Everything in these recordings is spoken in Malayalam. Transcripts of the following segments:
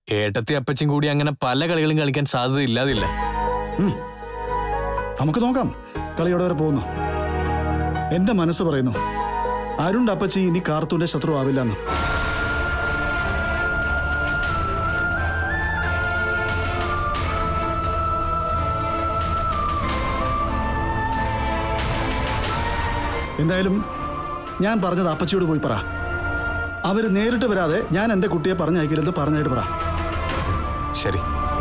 ഏട്ടത്തി അപ്പച്ചും കൂടി അങ്ങനെ പല കളികളും കളിക്കാൻ സാധ്യത ഇല്ലാതില്ല ഉം. നമുക്ക് നോക്കാം കളിയോടെ വരെ പോകുന്നു എന്റെ മനസ്സ് പറയുന്നു അരുൺ അപ്പച്ചി ഇനി കാർത്തൂന്റെ ശത്രു ആവില്ലെന്ന് എന്തായാലും ഞാൻ പറഞ്ഞത് അപ്പച്ചിയോട് പോയി പറ അവര് നേരിട്ട് വരാതെ ഞാൻ എന്റെ കുട്ടിയെ പറഞ്ഞയക്കരുത് പറഞ്ഞായിട്ട് പറ ശരി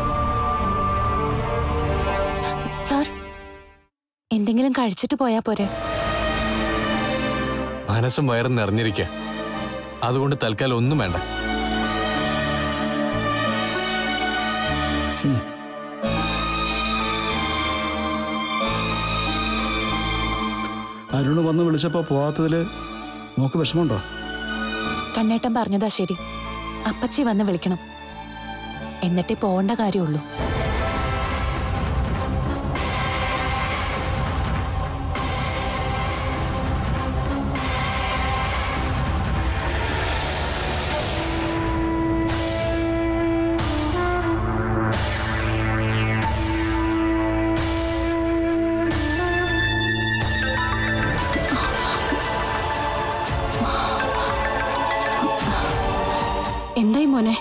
സാർ എന്തെങ്കിലും കഴിച്ചിട്ട് പോയാ പോരെ മനസ്സും വയറും നിറഞ്ഞിരിക്കുക അതുകൊണ്ട് തൽക്കാലം ഒന്നും വേണ്ട ഉം. അരുണ് വന്ന് വിളിച്ചപ്പോ പോവാത്തതില് നോക്ക് വിഷമമുണ്ടോ കണ്ണേട്ടൻ പറഞ്ഞതാ ശരി അപ്പച്ചി വന്ന് വിളിക്കണം എന്നിട്ടേ പോവേണ്ട കാര്യമുള്ളൂ എന്തായി മോനെ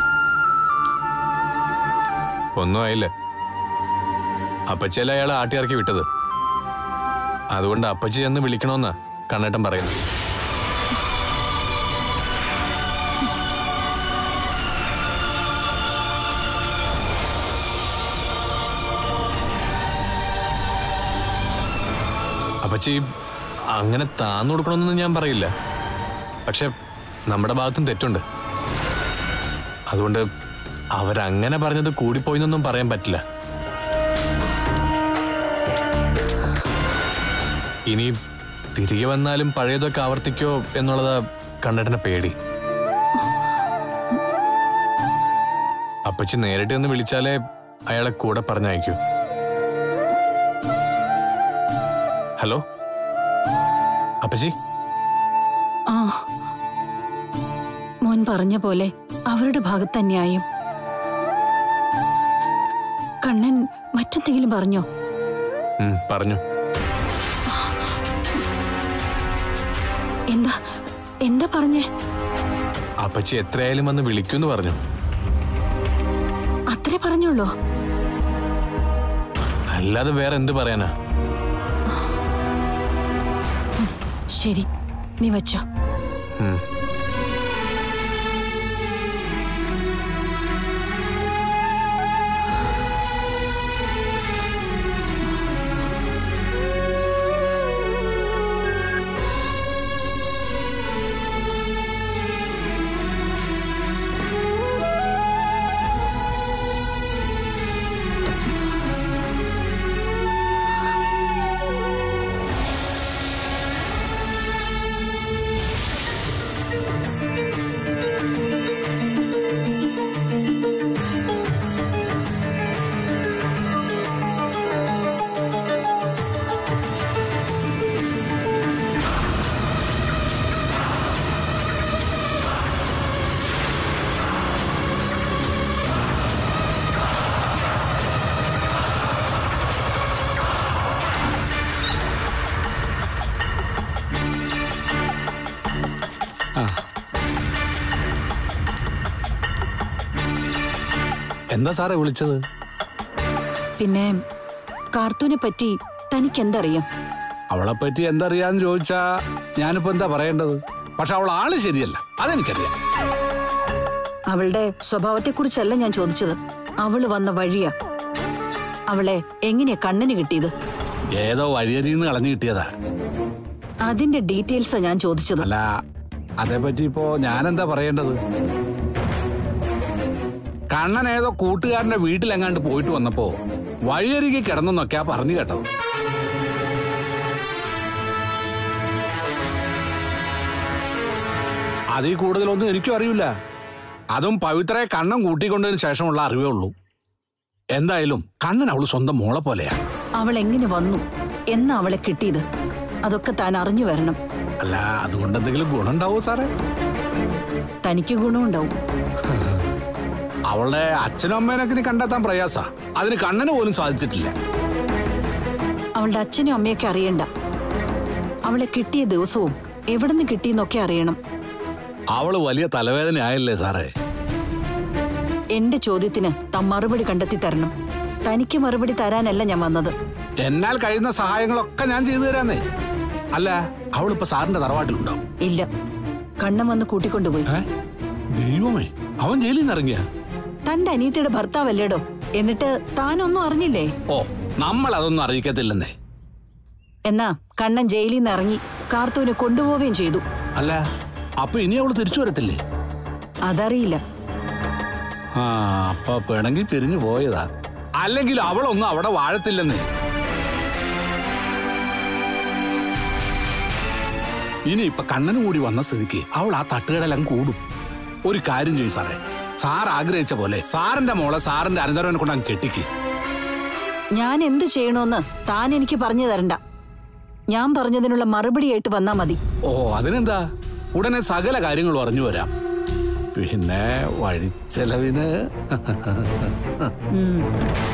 ഒന്നും ആയില്ല അപ്പച്ചിയല്ല അയാളെ ആട്ടിയിറക്കി വിട്ടത് അതുകൊണ്ട് അപ്പച്ചി ചെന്ന് വിളിക്കണമെന്നാ കണ്ണേട്ടൻ പറയുന്നത് അപ്പച്ചി അങ്ങനെ താന്നു കൊടുക്കണമെന്നൊന്നും ഞാൻ പറയില്ല പക്ഷെ നമ്മുടെ ഭാഗത്തും തെറ്റുണ്ട് അതുകൊണ്ട് അവരങ്ങനെ പറഞ്ഞത് കൂടിപ്പോയിന്നൊന്നും പറയാൻ പറ്റില്ല ഇനി തിരികെ വന്നാലും പഴയതൊക്കെ ആവർത്തിക്കോ എന്നുള്ളതാ കണ്ണേട്ടനെ പേടി അപ്പച്ചി നേരിട്ട് ഒന്ന് വിളിച്ചാലേ അയാളെ കൂടെ പറഞ്ഞയക്കൂ ഹലോ അപ്പച്ചി ആ മോൻ പറഞ്ഞ പോലെ അവരുടെ ഭാഗത്ത് ന്യായം കണ്ണൻ മറ്റെന്തെങ്കിലും പറഞ്ഞോ ഉം, പറഞ്ഞു എന്താ എന്താ പറഞ്ഞേ അപ്പച്ചി എത്രയായാലും വന്ന് വിളിക്കൂന്ന് പറഞ്ഞു അത്രേ പറഞ്ഞുള്ളൂ അല്ലാതെ വേറെ എന്ത് പറയാനാ ശരി നീ വച്ചോ ഉം. എന്താ സാറേ വിളിച്ചത് പിന്നെ കാർത്തൂനെ പറ്റി തനിക്ക് എന്തറിയാം അവളെ പറ്റി എന്തറിയാന്ന് ചോദിച്ചാ ഞാനിപ്പോ എന്താ പറയേണ്ടത് പക്ഷെ അവൾ ആള് ശരിയല്ല അതെനിക്കറിയാം അവളുടെ സ്വഭാവത്തെക്കുറിച്ചല്ല ഞാൻ ചോദിച്ചത് അവള് വന്ന വഴിയാ അവളെ എങ്ങനെയാ കണ്ണിന് കിട്ടിയത് ഏതോ വഴിയരിന്ന് കളഞ്ഞു കിട്ടിയതാ അതിന്റെ ഡീറ്റെയിൽസാ ഞാൻ ചോദിച്ചത് അല്ല അതേപറ്റി ഇപ്പോ ഞാനെന്താ പറയേണ്ടത് കണ്ണൻ ഏതോ കൂട്ടുകാരന്റെ വീട്ടിലെങ്ങാണ്ട് പോയിട്ട് വന്നപ്പോ വഴിയരികെ കിടന്നെന്നൊക്കെയാ പറഞ്ഞു കേട്ടത് അതിൽ കൂടുതലൊന്നും എനിക്കും അറിയില്ല അതും പവിത്രയെ കണ്ണം കൂട്ടിക്കൊണ്ടതിന് ശേഷമുള്ള അറിവേ ഉള്ളൂ എന്തായാലും കണ്ണൻ അവള് സ്വന്തം മോളെ പോലെയാ അവൾ എങ്ങനെ വന്നു എന്നാ അവളെ കിട്ടിയത് അതൊക്കെ താൻ അറിഞ്ഞു വരണം അല്ല അതുകൊണ്ട് എന്തെങ്കിലും ഗുണമുണ്ടാവോ സാറേ തനിക്ക് ഗുണമുണ്ടാവും അവളുടെ അച്ഛനും അമ്മേനൊക്കെ ഇനി കണ്ടെത്താൻ പ്രയാസ അതിന് കണ്ണന് പോലും സാധിച്ചിട്ടില്ല അവളുടെ അച്ഛനും അമ്മയൊക്കെ അറിയണ്ട അവളെ കിട്ടിയ ദിവസവും എവിടുന്ന് കിട്ടിയെന്നൊക്കെ അറിയണം അവള് വലിയ തലവേദന ആയല്ലേ സാറേ എന്റെ ചോദ്യത്തിന് താൻ മറുപടി കണ്ടെത്തി തരണം തനിക്ക് മറുപടി തരാനല്ല ഞാൻ വന്നത് എന്നാൽ കഴിയുന്ന സഹായങ്ങളൊക്കെ ഞാൻ ചെയ്തു തരാന്നേ അല്ല അവളിപ്പോ സാറിന്റെ തറവാട്ടിലുണ്ടോ ഇല്ല കണ്ണം വന്ന് കൂട്ടിക്കൊണ്ടുപോയി ഏ ദൈവമേ അവൻ ജയിലിൽ നിന്ന് ഇറങ്ങിയ തന്റെ അനിയത്തിയുടെ ഭർത്താവല്ലേടോ എന്നിട്ട് താനൊന്നും അറിഞ്ഞില്ലേ ഓ നമ്മൾ അതൊന്നും അറിയിക്കത്തില്ലെന്നേ എന്നാ കണ്ണൻ ജയിലിൽ നിന്ന് ഇറങ്ങി കാർത്തൂനെ കൊണ്ടുപോവുകയും ചെയ്തു അല്ല അപ്പൊ ഇനി അവള് തിരിച്ചു വരത്തില്ലേ അതറിയില്ല ആ അപ്പൊ പിണങ്ങി പിരിഞ്ഞു പോയതാ അല്ലെങ്കിൽ അവളൊന്നും അവിടെ വാഴത്തില്ലെന്നേ ഇനി ഇപ്പൊ കണ്ണനും കൂടി വന്ന സ്ഥിതിക്ക് അവൾ ആ തട്ടുകടലങ്ങ് കൂടും ഒരു കാര്യം ചെയ്യും സാറേ സാർ ആഗ്രഹിച്ച പോലെ സാറിന്റെ മോളെ സാറിന്റെ അനന്തരവനെ കൊണ്ട് അങ്ങ് കെട്ടിക്ക് ഞാൻ എന്ത് ചെയ്യണോന്ന് താൻ എനിക്ക് പറഞ്ഞു തരണ്ട ഞാൻ പറഞ്ഞതിനുള്ള മറുപടിയായിട്ട് വന്നാ മതി ഓ അതിനെന്താ ഉടനെ സകല കാര്യങ്ങളും അറിഞ്ഞു വരാം പിന്നെ വഴിച്ചെലവിന് ഉം.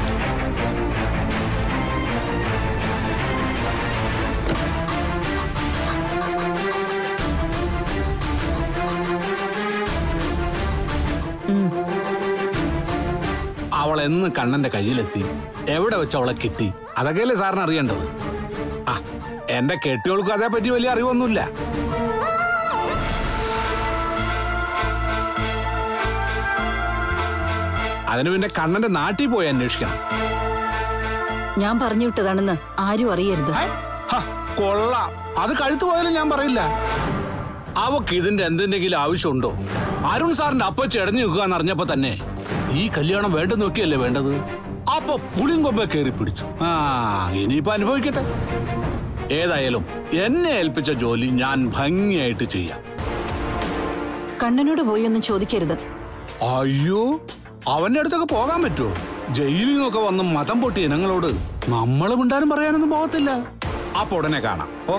അവൾ എന്ന് കണ്ണന്റെ കയ്യിലെത്തി എവിടെ വെച്ച് അവളെ കിട്ടി അതൊക്കെയല്ലേ സാറിന് അറിയേണ്ടത് ആ എന്റെ കെട്ടിയോൾക്കും അതേപ്പറ്റി വലിയ അറിവൊന്നുമില്ല അതിന് പിന്നെ കണ്ണന്റെ നാട്ടിൽ പോയി അന്വേഷിക്കണം ഞാൻ പറഞ്ഞു വിട്ടതാണെന്ന് ആരും അറിയരുത് ഹൈ, ഹ, കൊള്ളാം അത് കഴുത്തു പോയാലും ഞാൻ പറയില്ല അവക്ക് ഇതിന്റെ എന്തിന്റെങ്കിലും ആവശ്യമുണ്ടോ അരുൺ സാറിന്റെ അപ്പച്ചി ഇടഞ്ഞു നിൽക്കുക എന്നറിഞ്ഞപ്പോ തന്നെ ഈ കല്യാണം വേണ്ട നോക്കിയല്ലേ വേണ്ടത് അപ്പൊ പുളിങ്കൊമ്പ കയറി പിടിച്ചു ആ ഇനിയിപ്പോ അനുഭവിക്കട്ടെ ഏതായാലും എന്നെ ഏൽപ്പിച്ച ജോലി ഞാൻ ഭംഗിയായിട്ട് ചെയ്യാം കണ്ണനോട് പോയി ഒന്നും ചോദിക്കരുത് അയ്യോ അവന്റെ അടുത്തൊക്കെ പോകാൻ പറ്റുമോ ജയിലിൽ നിന്നൊക്കെ വന്ന് മതം പൊട്ടിയ ഇനങ്ങളോട് നമ്മൾ മിണ്ടാനും പറയാനൊന്നും പോകത്തില്ല അപ്പൊ ഉടനെ കാണാം ഓ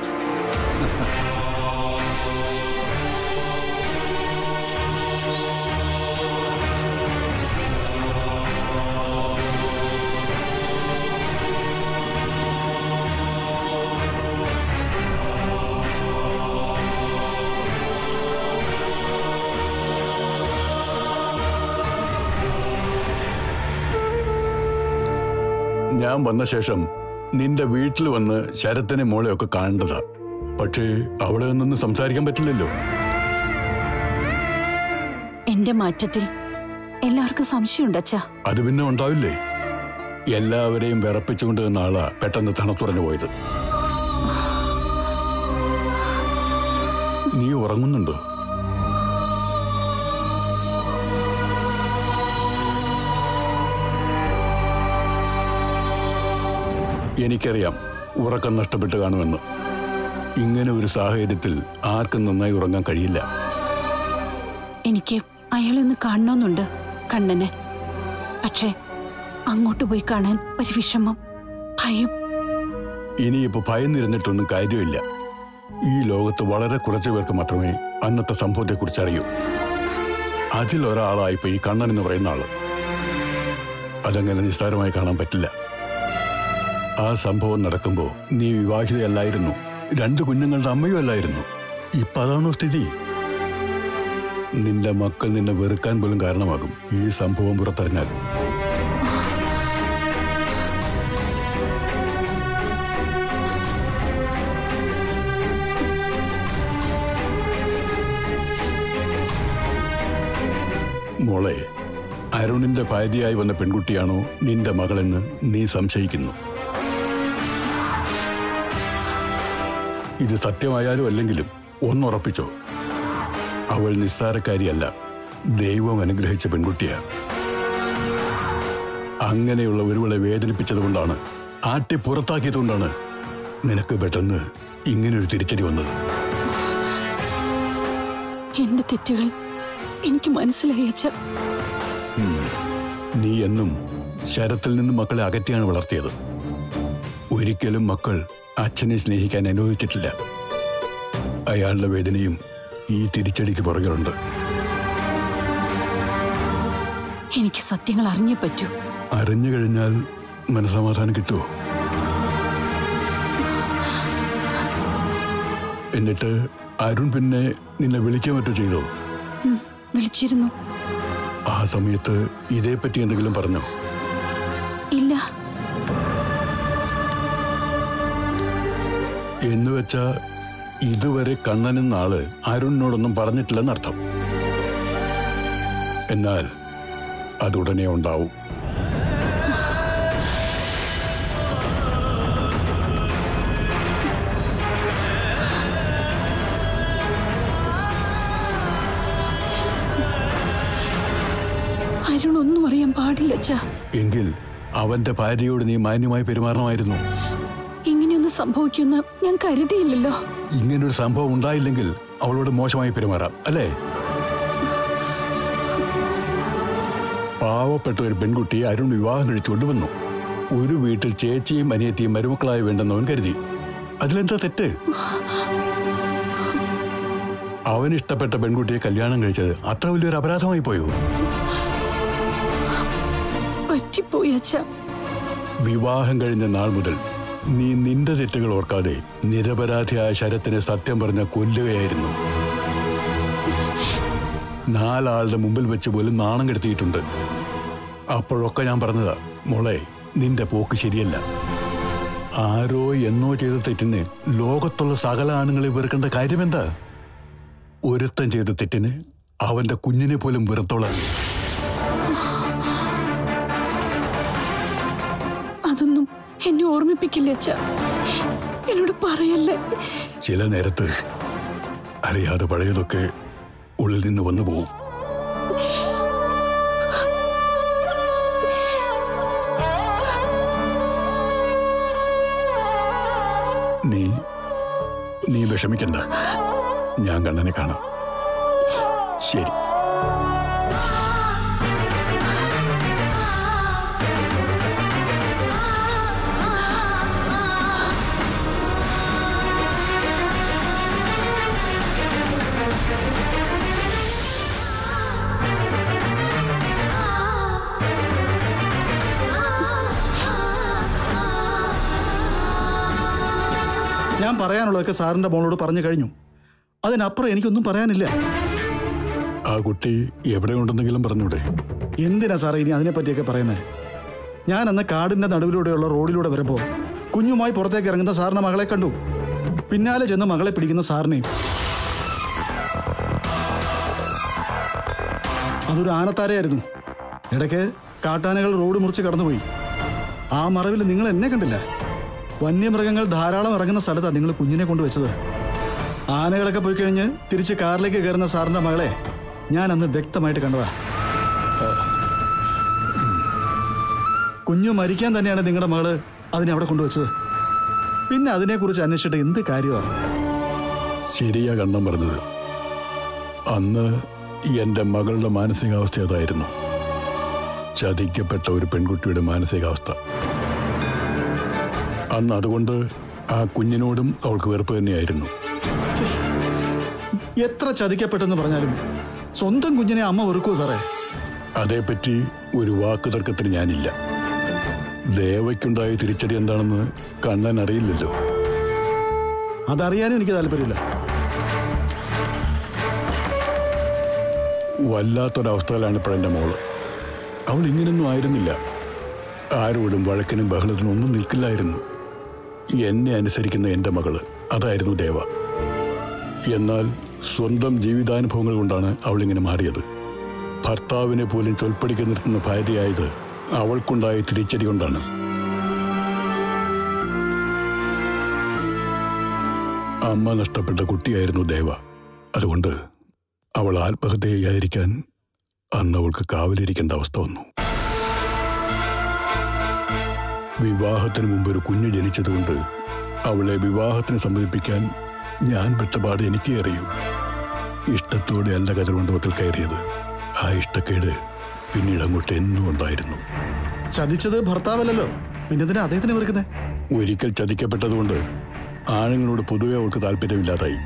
ഞാൻ വന്ന ശേഷം നിന്റെ വീട്ടിൽ വന്ന് ശരത്തിനെ മോളെയൊക്കെ കാണേണ്ടതാ പക്ഷേ അവിടെ നിന്നൊന്നും സംസാരിക്കാൻ പറ്റില്ലല്ലോ എന്റെ മാറ്റത്തിൽ എല്ലാവർക്കും സംശയമുണ്ട് അച്ഛാ അത് പിന്നെ ഉണ്ടാവില്ലേ എല്ലാവരെയും വിറപ്പിച്ചുകൊണ്ട് നിന്ന ആളാ പെട്ടെന്ന് തണുത്തുറഞ്ഞു പോയത് നീ ഉറങ്ങുന്നുണ്ടോ എനിക്കറിയാം ഉറക്കം നഷ്ടപ്പെട്ട് കാണുമെന്ന് ഇങ്ങനെ ഒരു സാഹചര്യത്തിൽ ആർക്കും നന്നായി ഉറങ്ങാൻ കഴിയില്ല എനിക്ക് അയാളെ ഒന്ന് കാണണമെന്നുണ്ട് കണ്ണനെ പക്ഷേ അങ്ങോട്ട് പോയി കാണാൻ ഒരു വിഷമം ഭയം ഇനിയിപ്പോ ഭയന്നിരുന്നിട്ടൊന്നും കാര്യമില്ല ഈ ലോകത്ത് വളരെ കുറച്ചു പേർക്ക് മാത്രമേ അന്നത്തെ സംഭവത്തെക്കുറിച്ച് അറിയൂ അതിലൊരാളായിപ്പോ ഈ കണ്ണൻ എന്ന് പറയുന്ന ആള് അതങ്ങനെ നിസ്സാരമായി കാണാൻ പറ്റില്ല ആ സംഭവം നടക്കുമ്പോ നീ വിവാഹിതയല്ലായിരുന്നു രണ്ട് കുഞ്ഞുങ്ങളുടെ അമ്മയും അല്ലായിരുന്നു ഇപ്പൊ അതാണോ സ്ഥിതി നിന്റെ മക്കൾ നിന്നെ വെറുക്കാൻ പോലും കാരണമാകും ഈ സംഭവം പുറത്തറിഞ്ഞാൽ മോളെ അരുണിന്റെ ഭാര്യയായി വന്ന പെൺകുട്ടിയാണോ നിന്റെ മകളെന്ന് നീ സംശയിക്കുന്നു ഇത് സത്യമായാലും അല്ലെങ്കിലും ഒന്നുറപ്പിച്ചോ അവൾ നിസ്സാരക്കാരിയല്ല ദൈവം അനുഗ്രഹിച്ച പെൺകുട്ടിയാ അങ്ങനെയുള്ള ഒരുവളെ വേദനിപ്പിച്ചതുകൊണ്ടാണ് ആട്ടി പുറത്താക്കിയതുകൊണ്ടാണ് നിനക്ക് പെട്ടെന്ന് ഇങ്ങനൊരു തിരിച്ചടി വന്നത് എന്റെ തെറ്റുകൾ എനിക്ക് മനസ്സിലായി അച്ഛ നീ എന്നും ശരത്തിൽ നിന്ന് മക്കളെ അകറ്റിയാണ് വളർത്തിയത് ഒരിക്കലും മക്കൾ അച്ഛനെ സ്നേഹിക്കാൻ അനുവദിച്ചിട്ടില്ല അയാളുടെ വേദനയും ഈ തിരിച്ചടിക്ക് പുറകിലുണ്ട് എനിക്ക് സത്യങ്ങൾ അറിഞ്ഞേ പറ്റൂ അറിഞ്ഞു കഴിഞ്ഞാൽ മനസമാധാനം കിട്ടുമോ എന്നിട്ട് അരുൺ പിന്നെ നിന്നെ വിളിക്കാൻ പറ്റോ ചെയ്തോ ഉം, വിളിച്ചിരുന്നു ആ സമയത്ത് ഇതേപ്പറ്റി എന്തെങ്കിലും പറഞ്ഞോ ഇല്ല എന്ന് വെച്ചാ ഇതുവരെ കണ്ണനെന്ന ആള് അരുണിനോടൊന്നും പറഞ്ഞിട്ടില്ലെന്നർത്ഥം എന്നാൽ അതുടനെ ഉണ്ടാവും അരുൺ ഒന്നും അറിയാൻ പാടില്ല അച്ഛാ എങ്കിൽ അവന്റെ ഭാര്യയോട് നീ മാന്യമായി പെരുമാറണമായിരുന്നു ഇങ്ങനെയൊന്നും സംഭവിക്കുമെന്ന് ഞാൻ കരുതിയില്ലല്ലോ ഇങ്ങനൊരു സംഭവം ഉണ്ടായില്ലെങ്കിൽ അവളോട് മോശമായി പെരുമാറാം അല്ലേ പാവപ്പെട്ട ഒരു പെൺകുട്ടിയെ അരുൺ വിവാഹം കഴിച്ചു കൊണ്ടുവന്നു ഒരു വീട്ടിൽ ചേച്ചിയും അനിയത്തിയും മരുമക്കളായി വേണ്ടെന്നവൻ കരുതി അതിലെന്താ തെറ്റ് അവൻ ഇഷ്ടപ്പെട്ട പെൺകുട്ടിയെ കല്യാണം കഴിച്ചത് അത്ര വലിയൊരു അപരാധമായി പോയോ പറ്റിപ്പോയി അച്ഛാ വിവാഹം കഴിഞ്ഞ നാൾ മുതൽ നീ നിന്റെ തെറ്റുകൾ ഓർക്കാതെ നിരപരാധിയായ ശരത്തിനെ സത്യം പറഞ്ഞ കൊല്ലുകയായിരുന്നു നാലാളുടെ മുമ്പിൽ വെച്ച് പോലും നാണം കെടുത്തിയിട്ടുണ്ട് അപ്പോഴൊക്കെ ഞാൻ പറഞ്ഞതാ മോളെ നിന്റെ പോക്ക് ശരിയല്ല ആരോ എന്നോ ചെയ്ത തെറ്റിന് ലോകത്തുള്ള സകല ആണുങ്ങളെ വെറുക്കേണ്ട കാര്യമെന്താ ഒരുത്തൻ ചെയ്ത തെറ്റിന് അവന്റെ കുഞ്ഞിനെ പോലും വെറുത്തോളാം അതൊന്നും എന്നെ ഓർമ്മിപ്പിക്കില്ല അച്ഛാ എന്നോട് പറയല്ലേ ചില നേരത്ത് അറിയാതെ പഴയതൊക്കെ ഉള്ളിൽ നിന്ന് വന്നു പോകും നീ നീ വിഷമിക്കണ്ട ഞാൻ കണ്ണനെ കാണാം ശരി ഞാൻ പറയാനുള്ളതൊക്കെ സാറിന്റെ മോളോട് പറഞ്ഞു കഴിഞ്ഞു അതിനപ്പുറം എനിക്കൊന്നും പറയാനില്ല ആ കുട്ടി എവിടെ ഉണ്ടെന്നെങ്കിലും പറഞ്ഞൂടെ എന്തിനാ സാറേ ഇനി അതിനെപ്പറ്റിയൊക്കെ പറയുന്നത് ഞാൻ അന്ന് കാടിന്റെ നടുവിലൂടെയുള്ള റോഡിലൂടെ വരുമ്പോൾ കുഞ്ഞുമായി പുറത്തേക്ക് ഇറങ്ങുന്ന സാറിന്റെ മകളെ കണ്ടു പിന്നാലെ ചെന്ന് മകളെ പിടിക്കുന്ന സാറിനെയും അതൊരു ആനത്താരയായിരുന്നു ഇടയ്ക്ക് കാട്ടാനകൾ റോഡ് മുറിച്ച് കടന്നുപോയി ആ മറവിൽ നിങ്ങൾ എന്നെ കണ്ടില്ല വന്യമൃഗങ്ങൾ ധാരാളം ഇറങ്ങുന്ന സ്ഥലത്താണ് നിങ്ങൾ കുഞ്ഞിനെ കൊണ്ടുവച്ചത് ആനകളൊക്കെ പോയി കഴിഞ്ഞ് തിരിച്ച് കാറിലേക്ക് കയറുന്ന സാറിന്റെ മകളെ ഞാൻ അന്ന് വ്യക്തമായിട്ട് കണ്ടതാ കുഞ്ഞു മരിക്കാൻ തന്നെയാണ് നിങ്ങളുടെ മകള് അതിനെ അവിടെ കൊണ്ടുവച്ചത് പിന്നെ അതിനെക്കുറിച്ച് അന്വേഷിച്ചിട്ട് എന്ത് കാര്യമാണ് ശരിയാ കണ്ണം പറഞ്ഞത് അന്ന് എന്റെ മകളുടെ മാനസികാവസ്ഥ അതായിരുന്നു ചതിക്കപ്പെട്ട ഒരു പെൺകുട്ടിയുടെ മാനസികാവസ്ഥ അന്ന് അതുകൊണ്ട് ആ കുഞ്ഞിനോടും അവൾക്ക് വെറുപ്പ് തന്നെയായിരുന്നു എത്ര ചതിക്കപ്പെട്ടെന്ന് പറഞ്ഞാലും സ്വന്തം കുഞ്ഞിനെ അമ്മ വെറുക്കുവോ സാറേ അതേപ്പറ്റി ഒരു വാക്ക് തർക്കത്തിന് ഞാനില്ല ദേവയ്ക്കുണ്ടായ തിരിച്ചടി എന്താണെന്ന് കണ്ണൻ അറിയില്ലല്ലോ അതറിയാനും എനിക്ക് താല്പര്യമില്ല വല്ലാത്തൊരവസ്ഥയിലാണ് ഇപ്പോഴെൻ്റെ മോള് അവൾ ഇങ്ങനൊന്നും ആയിരുന്നില്ല ആരോടും വഴക്കിനും ബഹളത്തിനും ഒന്നും നിൽക്കില്ലായിരുന്നു എന്നെ അനുസരിക്കുന്ന എൻ്റെ മകള് അതായിരുന്നു ദേവ എന്നാൽ സ്വന്തം ജീവിതാനുഭവങ്ങൾ കൊണ്ടാണ് അവൾ ഇങ്ങനെ മാറിയത് ഭർത്താവിനെ പോലും ചൊൽപ്പടിക്ക് നിർത്തുന്ന ഭാര്യയായത് അവൾക്കുണ്ടായ തിരിച്ചടി കൊണ്ടാണ് അമ്മ നഷ്ടപ്പെട്ട കുട്ടിയായിരുന്നു ദേവ അതുകൊണ്ട് അവൾ ആത്മഹത്യ ചെയ്യാതിരിക്കാൻ അന്ന് അവൾക്ക് കാവലിരിക്കേണ്ട അവസ്ഥ വന്നു വിവാഹത്തിന് മുമ്പ് ഒരു കുഞ്ഞ് ജനിച്ചതുകൊണ്ട് അവളെ വിവാഹത്തിന് സമ്മതിപ്പിക്കാൻ ഞാൻ പെട്ടപാട് എനിക്ക് അറിയൂ ഇഷ്ടത്തോടെ അല്ല കതിർമണ്ഡപത്തിൽ കയറിയത് ആ ഇഷ്ടക്കേട് പിന്നീട് അങ്ങോട്ട് എന്നും ഉണ്ടായിരുന്നു ചതിച്ചത് ഭർത്താവല്ലല്ലോ പിന്നെ എന്തിനാ അദ്ദേഹത്തിന് വെറുക്കുന്നേ ഒരിക്കൽ ചതിക്കപ്പെട്ടതുകൊണ്ട് ആണുങ്ങളോട് പൊതുവെ അവൾക്ക് താല്പര്യമില്ലാതായി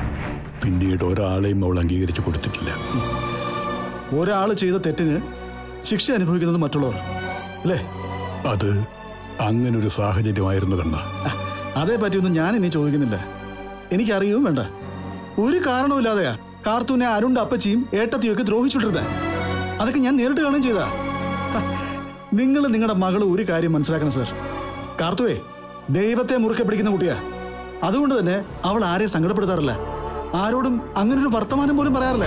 പിന്നീട് ഒരാളെയും അവൾ അംഗീകരിച്ചു കൊടുത്തിട്ടില്ല ഒരാൾ ചെയ്ത തെറ്റിന് ശിക്ഷ അനുഭവിക്കുന്നത് മറ്റുള്ളവർ അല്ലേ അത് അങ്ങനൊരു സാഹചര്യമായിരുന്നു കണ്ണ അതേ പറ്റിയൊന്നും ഞാൻ ഇനി ചോദിക്കുന്നില്ല എനിക്കറിയവും വേണ്ട ഒരു കാരണവുമില്ലാതെയാ കാർത്തൂനെ അരുണ്ട അപ്പച്ചിയും ഏട്ടത്തിയൊക്കെ ദ്രോഹിച്ചുകൊണ്ടിരുന്നത് അതൊക്കെ ഞാൻ നേരിട്ട് കാണുകയും ചെയ്താ നിങ്ങൾ നിങ്ങളുടെ മകൾ ഒരു കാര്യം മനസ്സിലാക്കണം സർ കാർത്തുവേ ദൈവത്തെ മുറുക്കെ പിടിക്കുന്ന കുട്ടിയാ അതുകൊണ്ട് തന്നെ അവൾ ആരെയും സങ്കടപ്പെടുത്താറില്ല ആരോടും അങ്ങനൊരു വർത്തമാനം പോലും പറയാറില്ല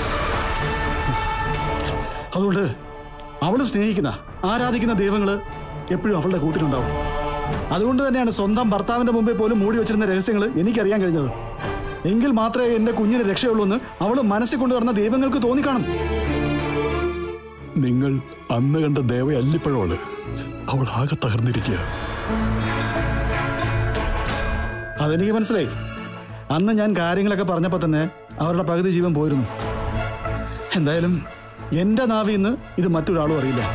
അതുകൊണ്ട് അവള് സ്നേഹിക്കുന്ന ആരാധിക്കുന്ന ദൈവങ്ങള് എപ്പോഴും അവളുടെ കൂട്ടിലുണ്ടാവും അതുകൊണ്ട് തന്നെയാണ് സ്വന്തം ഭർത്താവിന്റെ മുമ്പിൽ പോലും മൂടി വെച്ചിരുന്ന രഹസ്യങ്ങൾ എനിക്കറിയാൻ കഴിഞ്ഞത് എങ്കിൽ മാത്രമേ എന്റെ കുഞ്ഞിന് രക്ഷയുള്ളൂ എന്ന് അവള് മനസ്സിൽ കൊണ്ടു നടന്ന ദൈവങ്ങൾക്ക് തോന്നിക്കാണും നിങ്ങൾ അന്ന് കണ്ട ദേവയല്ലിപ്പോഴോള് അവൾ ആകെ തകർന്നിരിക്കുക അതെനിക്ക് മനസ്സിലായി അന്ന് ഞാൻ കാര്യങ്ങളൊക്കെ പറഞ്ഞപ്പോൾ തന്നെ അവരുടെ പകുതി ജീവൻ പോയിരുന്നു എന്തായാലും എന്റെ നാവിൽ നിന്ന് ഇത് മറ്റൊരാളും അറിയില്ല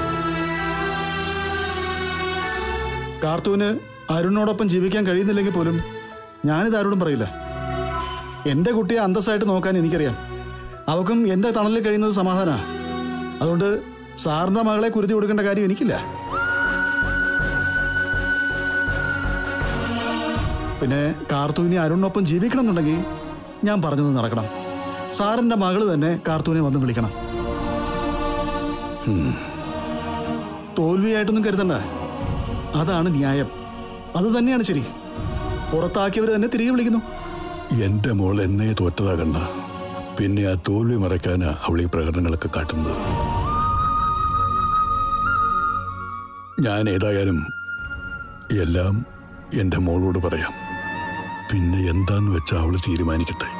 കാർത്തൂന് അരുണിനോടൊപ്പം ജീവിക്കാൻ കഴിയുന്നില്ലെങ്കിൽ പോലും ഞാനിത് ആരോടും പറയില്ല എന്റെ കുട്ടിയെ അന്തസ്സായിട്ട് നോക്കാൻ എനിക്കറിയാം അവക്കും എന്റെ തണലിൽ കഴിയുന്നത് സമാധാനാ അതുകൊണ്ട് സാറിന്റെ മകളെ കുരുതി കൊടുക്കേണ്ട കാര്യം എനിക്കില്ല പിന്നെ കാർത്തൂനി അരുണിനൊപ്പം ജീവിക്കണം എന്നുണ്ടെങ്കിൽ ഞാൻ പറഞ്ഞത് നടക്കണം സാറിന്റെ മകള് തന്നെ കാർത്തൂനെ വന്ന് വിളിക്കണം തോൽവിയായിട്ടൊന്നും കരുതണ്ട അതാണ് ന്യായം അത് തന്നെയാണ് ശരി പുറത്താക്കിയവർ തന്നെ തിരികെ വിളിക്കുന്നു എന്റെ മോൾ എന്നെ തോറ്റതാ കണ്ണ പിന്നെ ആ തോൽവി മറയ്ക്കാനാ അവൾ ഈ പ്രകടനങ്ങളൊക്കെ കാട്ടുന്നത് ഞാൻ ഏതായാലും എല്ലാം എന്റെ മോളോട് പറയാം പിന്നെ എന്താന്ന് വെച്ചാ അവള് തീരുമാനിക്കട്ടെ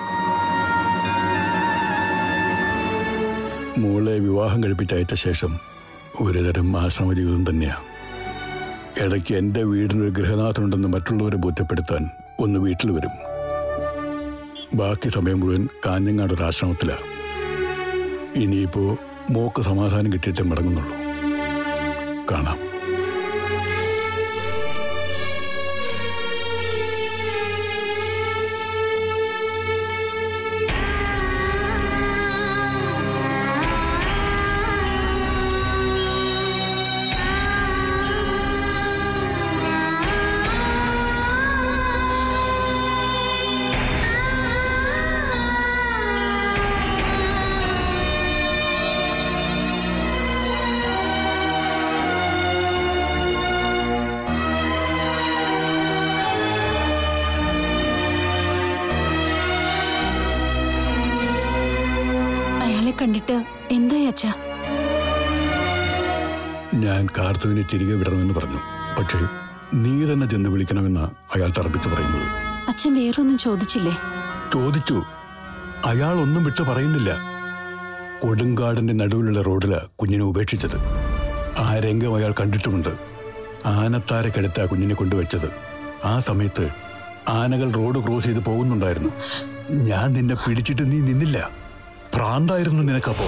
മോളെ വിവാഹം കഴിപ്പിച്ചയച്ച ശേഷം ഒരുതരം ആശ്രമ ജീവിതം തന്നെയാ ഇടയ്ക്ക് എൻ്റെ വീടിനൊരു ഗൃഹനാഥനുണ്ടെന്ന് മറ്റുള്ളവരെ ബോധ്യപ്പെടുത്താൻ ഒന്ന് വീട്ടിൽ വരും ബാക്കി സമയം മുഴുവൻ കാഞ്ഞങ്ങാട് ഒരു ആശ്രമത്തിലാണ് ഇനിയിപ്പോ മോക്ക് സമാധാനം കിട്ടിയിട്ടേ മടങ്ങുന്നുള്ളൂ കാണാം അയാളെ കണ്ടിട്ട് എന്തായി അച്ഛാ ഞാൻ കാർത്തുവിനെ തിരികെ വിടണമെന്ന് പറഞ്ഞു പക്ഷേ നീ തന്നെ ചെന്ന് വിളിക്കണമെന്ന് അയാൾ തറപ്പിച്ച് പറയുന്നത് അച്ഛൻ വേറൊന്നും ചോദിച്ചില്ലേ ചോദിച്ചു അയാൾ ഒന്നും വിട്ടു പറയുന്നില്ല കൊടുങ്കാടിന്റെ നടുവിലുള്ള റോഡിലാ കുഞ്ഞിനെ ഉപേക്ഷിച്ചത് ആ രംഗം അയാൾ കണ്ടിട്ടുമുണ്ട് ആനത്താരക്കടുത്താ കുഞ്ഞിനെ കൊണ്ടുവച്ചത് ആ സമയത്ത് ആനകൾ റോഡ് ക്രോസ് ചെയ്ത് പോകുന്നുണ്ടായിരുന്നു ഞാൻ നിന്നെ പിടിച്ചിട്ട് നീ നിന്നില്ല ഭ്രാന്തായിരുന്നു നിനക്കപ്പോ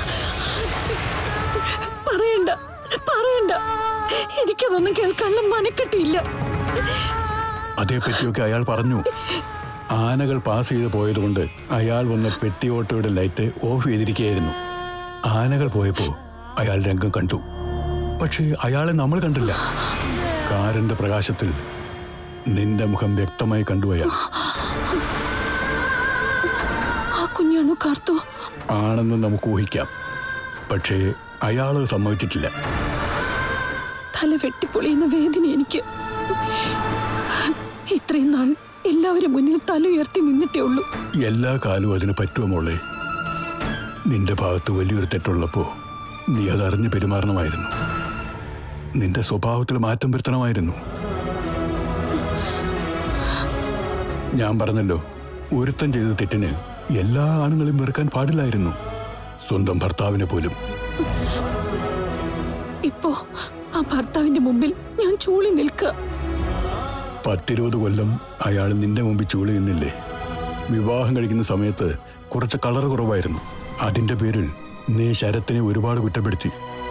പറയണ്ട പറയണ്ട എനിക്കതൊന്നും കേൾക്കാനുള്ള മനക്കെട്ടിയില്ല അതേപ്പറ്റിയൊക്കെ അയാൾ പറഞ്ഞു ആനകൾ പാസ് ചെയ്ത് പോയതുകൊണ്ട് അയാൾ വന്ന പെട്ടി ഓട്ടോയുടെ ലൈറ്റ് ഓഫ് ചെയ്തിരിക്കുകയായിരുന്നു ആനകൾ പോയപ്പോ അയാൾ രംഗം കണ്ടു പക്ഷേ അയാളെ നമ്മൾ കണ്ടില്ല കാറിന്റെ പ്രകാശത്തിൽ നിന്റെ മുഖം വ്യക്തമായി കണ്ടു അയാൾ ആ കുഞ്ഞാണോ കാർത്തു ആണെന്ന് നമുക്ക് ഊഹിക്കാം പക്ഷേ അയാൾ സമ്മതിച്ചിട്ടില്ല തല വെട്ടിപ്പൊളിയുന്ന വേദന എനിക്ക് ഇത്രയും നാൾ എല്ലാവരും മുന്നിൽ തല ഉയർത്തി നിന്നിട്ടേ ഉള്ളൂ എല്ലാ കാലവും അതിന് പറ്റുമോ മോളെ നിന്റെ ഭാഗത്ത് വലിയൊരു തെറ്റുള്ളപ്പോ നീ അതറിഞ്ഞ് പെരുമാറണമായിരുന്നു നിന്റെ സ്വഭാവത്തിൽ മാറ്റം വരുത്തണമായിരുന്നു ഞാൻ പറഞ്ഞല്ലോ ഒരുത്തൻ ചെയ്ത തെറ്റിന് എല്ലാ ആണുങ്ങളും വെറുക്കാൻ പാടില്ലായിരുന്നു സ്വന്തം ഭർത്താവിനെ പോലും ഇപ്പോ ആ ഭർത്താവിന്റെ മുമ്പിൽ ഞാൻ ചൂളി നിൽക്കുക പത്തിരുപത് കൊല്ലം അയാൾ നിന്റെ മുമ്പിൽ ചൂളി നിന്നില്ലേ വിവാഹം കഴിക്കുന്ന സമയത്ത് കുറച്ച് കളർ കുറവായിരുന്നു അതിന്റെ പേരിൽ നീ ശരത്തിനെ ഒരുപാട് കുറ്റപ്പെടുത്തി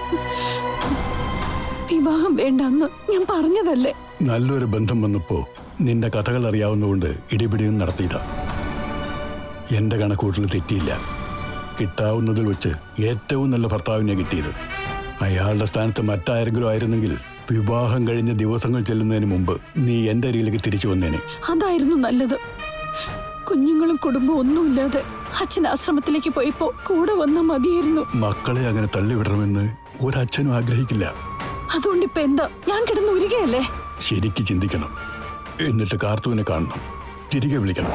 വിവാഹം വേണ്ടെന്ന് ഞാൻ പറഞ്ഞതല്ലേ നല്ലൊരു ബന്ധം വന്നപ്പോ നിന്റെ കഥകൾ അറിയാവുന്നതുകൊണ്ട് ഇടിപിടിയും നടത്തിയതാ എന്റെ കണക്കൂട്ടിൽ തെറ്റിയില്ല കിട്ടാവുന്നതിൽ വെച്ച് ഏറ്റവും നല്ല ഭർത്താവിനെ കിട്ടിയത് അയാളുടെ സ്ഥാനത്ത് മറ്റാരെങ്കിലും ആയിരുന്നെങ്കിൽ വിവാഹം കഴിഞ്ഞ ദിവസങ്ങൾ ചെല്ലുന്നതിന് മുമ്പ് നീ എന്റെ അരിയിലേക്ക് തിരിച്ചു വന്നേനെ അതായിരുന്നു നല്ലത് കുഞ്ഞുങ്ങളും കുടുംബവും ഒന്നുമില്ലാതെ അച്ഛൻ ആശ്രമത്തിലേക്ക് പോയപ്പോ കൂടെ വന്നാ മതിയായിരുന്നു മക്കളെ അങ്ങനെ തള്ളിവിടണമെന്ന് ഒരച്ഛനും ആഗ്രഹിക്കില്ല അതുകൊണ്ട് ഇപ്പൊ എന്താ ഞാൻ കിടന്ന് ഉരുകയല്ലേ ശരിക്ക് ചിന്തിക്കണം എന്നിട്ട് കാർത്തുവിനെ കാണണം തിരികെ വിളിക്കണം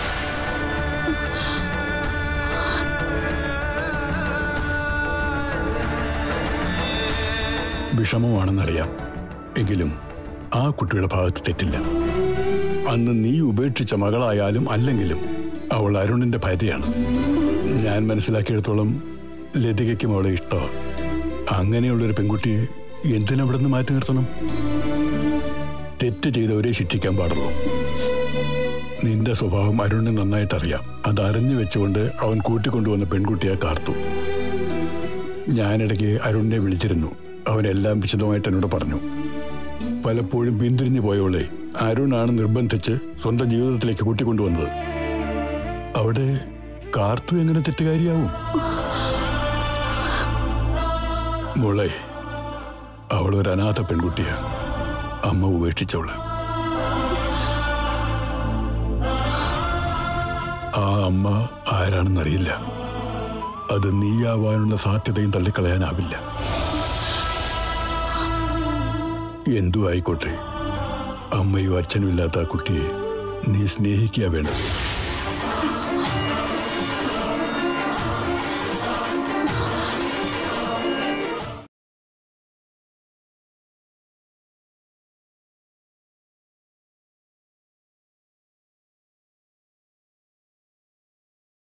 വിഷമമാണെന്നറിയാം എങ്കിലും ആ കുട്ടിയുടെ ഭാഗത്ത് തെറ്റില്ല അന്ന് നീ ഉപേക്ഷിച്ച മകളായാലും അല്ലെങ്കിലും അവൾ അരുണിന്റെ ഭാര്യയാണ് ഞാൻ മനസ്സിലാക്കിയിടത്തോളം ലതികയ്ക്കും അവളെ ഇഷ്ടമാണ് അങ്ങനെയുള്ളൊരു പെൺകുട്ടിയെ എന്തിനവിടെ നിന്ന് മാറ്റി നിർത്തണം തെറ്റ് ചെയ്തവരെ ശിക്ഷിക്കാൻ പാടുള്ളൂ നിന്റെ സ്വഭാവം അരുണിന് നന്നായിട്ട് അറിയാം അത് അറിഞ്ഞു വെച്ചുകൊണ്ട് അവൻ കൂട്ടിക്കൊണ്ടുവന്ന പെൺകുട്ടിയെ കാർത്തു ഞാനിടയ്ക്ക് അരുണിനെ വിളിച്ചിരുന്നു അവനെല്ലാം വിശദമായിട്ട് എന്നോട് പറഞ്ഞു പലപ്പോഴും പിന്തിരിഞ്ഞു പോയവളെ അരുണാണ് നിർബന്ധിച്ച് സ്വന്തം ജീവിതത്തിലേക്ക് കൂട്ടിക്കൊണ്ടുവന്നത് അവിടെ കാർത്തു എങ്ങനെ തെറ്റുകാരിയാവും മോളെ അവൾ ഒരു അനാഥ പെൺകുട്ടിയാ അമ്മ ഉപേക്ഷിച്ചവള് ആ അമ്മ ആരാണെന്നറിയില്ല അത് നീയാവാനുള്ള സാധ്യതയും തള്ളിക്കളയാനാവില്ല എന്തു ആയിക്കോട്ടെ അമ്മയും അച്ഛനും ഇല്ലാത്ത ആ കുട്ടിയെ നീ സ്നേഹിക്കുക വേണ്ടത്